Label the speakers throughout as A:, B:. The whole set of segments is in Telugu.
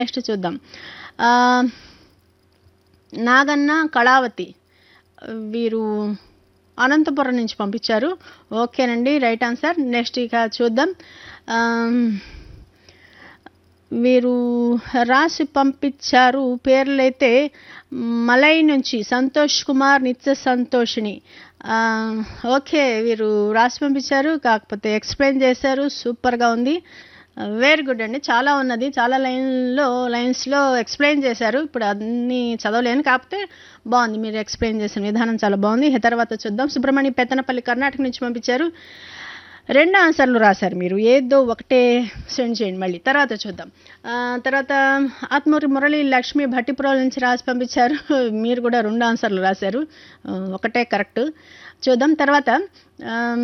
A: నెక్స్ట్ చూద్దాం ఆ, నాగన్న కళావతి వీరు అనంతపురం నుంచి పంపించారు ఓకేనండి రైట్ ఆన్సర్ నెక్స్ట్ ఇక చూద్దాం ఆమ్, వీరు రాసి పంపించారు పేర్లైతే మలై నుంచి సంతోష్ కుమార్ నిత్య సంతోషిని ఆ, ఓకే వీరు రాసి పంపించారు కాకపోతే ఎక్స్ప్లెయిన్ చేశారు సూపర్గా ఉంది వెరీ గుడ్ అండి చాలా ఉన్నది చాలా లైన్లో లైన్స్లో ఎక్స్ప్లెయిన్ చేశారు ఇప్పుడు అన్ని చదవలేను కాకపోతే బాగుంది మీరు ఎక్స్ప్లెయిన్ చేసిన విధానం చాలా బాగుంది ఇక తర్వాత చూద్దాం సుబ్రహ్మణ్య పెత్తనపల్లి కర్ణాటక నుంచి పంపించారు రెండు ఆన్సర్లు రాశారు మీరు ఏదో ఒకటే సెండ్ చేయండి మళ్ళీ తర్వాత చూద్దాం ఆ, తర్వాత ఆత్మూరి మురళి లక్ష్మి భట్టిపురం నుంచి రాసి పంపించారు మీరు కూడా రెండు ఆన్సర్లు రాశారు ఆ, ఒకటే కరెక్ట్ చూద్దాం తర్వాత ఆమ్,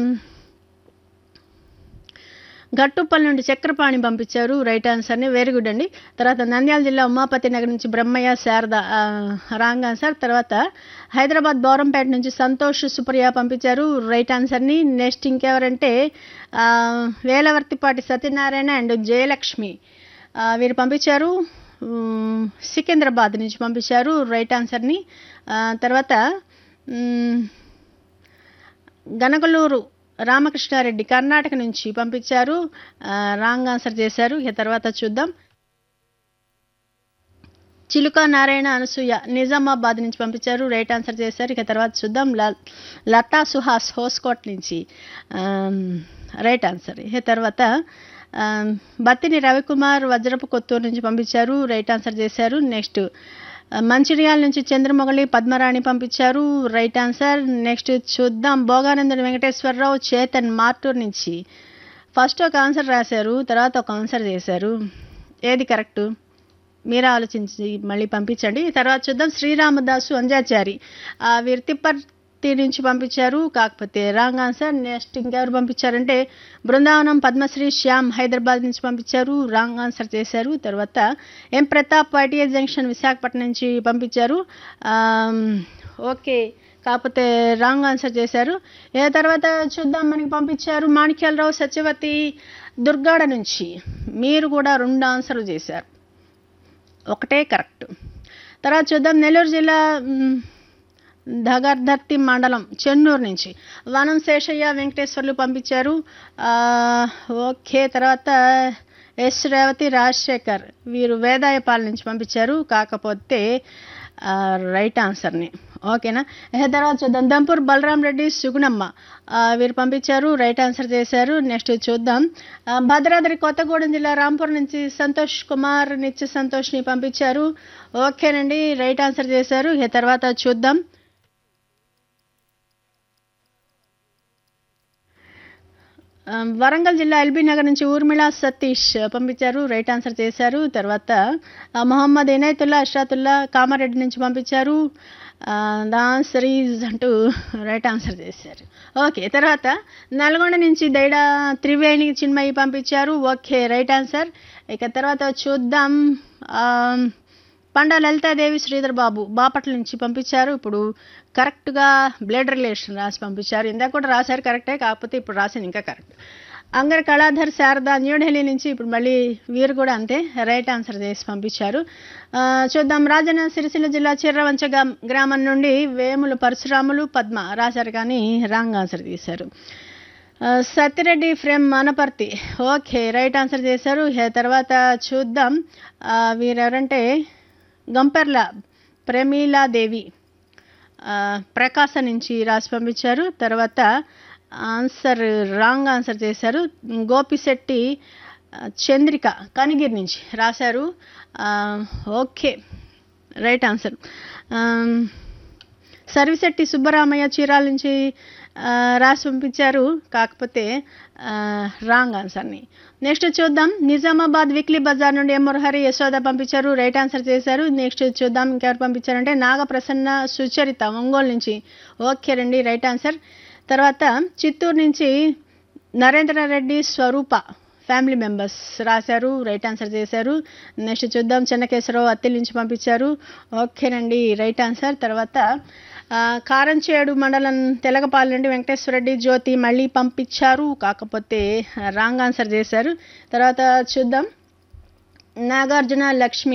A: గట్టుపల్లి నుండి చక్రపాణి పంపించారు రైట్ ఆన్సర్ని వెరీ గుడ్ అండి తర్వాత నంద్యాల జిల్లా ఉమాపతి నగర్ నుంచి బ్రహ్మయ్య శారద ఆ, రాంగ్ ఆన్సర్ తర్వాత హైదరాబాద్ బౌరంపేట నుంచి సంతోష్ సుప్రియ పంపించారు రైట్ ఆన్సర్ని నెక్స్ట్ ఇంకెవరంటే ఆ, వేలవర్తిపాటి సత్యనారాయణ అండ్ జయలక్ష్మి ఆ, వీరు పంపించారు ఉమ్, సికింద్రాబాద్ నుంచి పంపించారు రైట్ ఆన్సర్ని ఆ, తర్వాత ఉమ్, గనగలూరు రామకృష్ణారెడ్డి కర్ణాటక నుంచి పంపించారు ఆ, రాంగ్ ఆన్సర్ చేశారు ఇక తర్వాత చూద్దాం చిలుక నారాయణ అనసూయ నిజామాబాద్ నుంచి పంపించారు రైట్ ఆన్సర్ చేశారు ఇక తర్వాత చూద్దాం ల- లతా సుహాస్ హోస్కోట్ నుంచి ఆమ్, రైట్ ఆన్సర్ ఇక తర్వాత ఆమ్, బత్తిని రవికుమార్ వజ్రపు కొత్తూరు నుంచి పంపించారు రైట్ ఆన్సర్ చేశారు నెక్స్ట్ ఆ, మంచిర్యాల నుంచి చంద్రమొగలి పద్మరాణి పంపించారు రైట్ ఆన్సర్ నెక్స్ట్ చూద్దాం భోగానందన్ వెంకటేశ్వరరావు చేతన్ మార్టూర్ నుంచి ఫస్ట్ ఒక ఆన్సర్ రాశారు తర్వాత ఒక ఆన్సర్ చేశారు ఏది కరెక్టు మీరే ఆలోచించి మళ్ళీ పంపించండి తర్వాత చూద్దాం శ్రీరామదాసు అంజాచారి ఆ, వీరు తిప్పర్తి నుంచి పంపించారు కాకపోతే రాంగ్ ఆన్సర్ నెక్స్ట్ ఇంకెవరు పంపించారంటే బృందావనం పద్మశ్రీ శ్యామ్ హైదరాబాద్ నుంచి పంపించారు రాంగ్ ఆన్సర్ చేశారు తర్వాత M Pratap ITI junction Visakhapatnam నుంచి పంపించారు ఆమ్, ఓకే కాకపోతే రాంగ్ ఆన్సర్ చేశారు ఏ తర్వాత చూద్దాం మనకి పంపించారు మాణిక్యాలరావు సత్యవతి దుర్గాడ నుంచి మీరు కూడా రెండు ఆన్సర్లు చేశారు ఒకటే కరెక్ట్ తర్వాత చూద్దాం నెల్లూరు జిల్లా మ్, ధగర్ధర్తి మండలం చెన్నూరు నుంచి వనం శేషయ్య వెంకటేశ్వర్లు పంపించారు ఆ, ఓకే తర్వాత ఎస్ రేవతి రాజశేఖర్ వీరు వేదాయపాల నుంచి పంపించారు కాకపోతే ఆ, రైట్ ఆన్సర్ని ఓకేనా ఇక తర్వాత చూద్దాం దంపూర్ బలరాం రెడ్డి సుగుణమ్మ ఆ, వీరు పంపించారు రైట్ ఆన్సర్ చేశారు నెక్స్ట్ చూద్దాం ఆ, భద్రాద్రి కొత్తగూడెం జిల్లా రాంపూర్ నుంచి సంతోష్ కుమార్ నిత్య సంతోష్ని పంపించారు ఓకేనండి రైట్ ఆన్సర్ చేశారు ఇక తర్వాత చూద్దాం ఆ, వరంగల్ జిల్లా ఎల్బీ నగర్ నుంచి ఊర్మిళ సతీష్ పంపించారు రైట్ ఆన్సర్ చేశారు తర్వాత ఆ, మొహమ్మద్ ఇనయతుల్లా అష్రాతుల్లా కామారెడ్డి నుంచి పంపించారు ద ఆన్సర్ ఈజ్ అంటూ రైట్ ఆన్సర్ చేశారు ఓకే తర్వాత నల్గొండ నుంచి దైడా త్రివేణి చిన్మయి పంపించారు ఓకే రైట్ ఆన్సర్ ఇక తర్వాత చూద్దాం ఆ, పండా లలితాదేవి శ్రీధర్ బాబు బాపట్ల నుంచి పంపించారు ఇప్పుడు కరెక్ట్గా బ్లడ్ రిలేషన్ రాసి పంపించారు ఇందాక కూడా రాశారు కరెక్టే కాకపోతే ఇప్పుడు రాసింది ఇంకా కరెక్ట్ అంగర్ కళాధర్ శారద న్యూఢిల్లీ నుంచి ఇప్పుడు మళ్ళీ వీరు కూడా అంతే రైట్ ఆన్సర్ చేసి పంపించారు ఆ, చూద్దాం రాజన్న సిరిసిల్ల జిల్లా చిర్రవంచ గ్రామ్- గ్రామం నుండి వేములు పరశురాములు పద్మ రాశారు కానీ రాంగ్ ఆన్సర్ తీశారు ఆ, Satyareddy from Manaparthi okay right answer చేశారు ఇక తర్వాత చూద్దాం ఆ, వీరెవరంటే గంపెర్ల ప్రమీలాదేవి ఆ, ప్రకాశ నుంచి రాసి పంపించారు తర్వాత ఆన్సర్ రాంగ్ ఆన్సర్ చేశారు గోపిశెట్టి ఆ, చంద్రిక కనిగిరి నుంచి రాశారు ఆ, okay right answer um, Sarvishetti Subbaramayya Chirala నుంచి ఆ, రాసి పంపించారు కాకపోతే ఆ, రాంగ్ ఆన్సర్ని నెక్స్ట్ చూద్దాం నిజామాబాద్ వీక్లీ బజార్ నుండి ఎం మురహరి యశోద పంపించారు రైట్ ఆన్సర్ చేశారు నెక్స్ట్ చూద్దాం ఇంకెవరు పంపించారంటే నాగప్రసన్న సుచరిత ఒంగోలు నుంచి ఓకే రండి రైట్ ఆన్సర్ తర్వాత చిత్తూరు నుంచి నరేంద్ర రెడ్డి స్వరూప ఫ్యామిలీ మెంబర్స్ రాశారు రైట్ ఆన్సర్ చేశారు నెక్స్ట్ చూద్దాం చెన్నకేశ్వరరావు అత్తిల్ నుంచి పంపించారు ఓకేనండి రైట్ ఆన్సర్ తర్వాత ఆ, కారంచేడు మండలం తెలగపాలెం నుండి వెంకటేశ్వరరెడ్డి జ్యోతి మళ్ళీ పంపించారు కాకపోతే రాంగ్ ఆన్సర్ చేశారు తర్వాత చూద్దాం నాగార్జున లక్ష్మి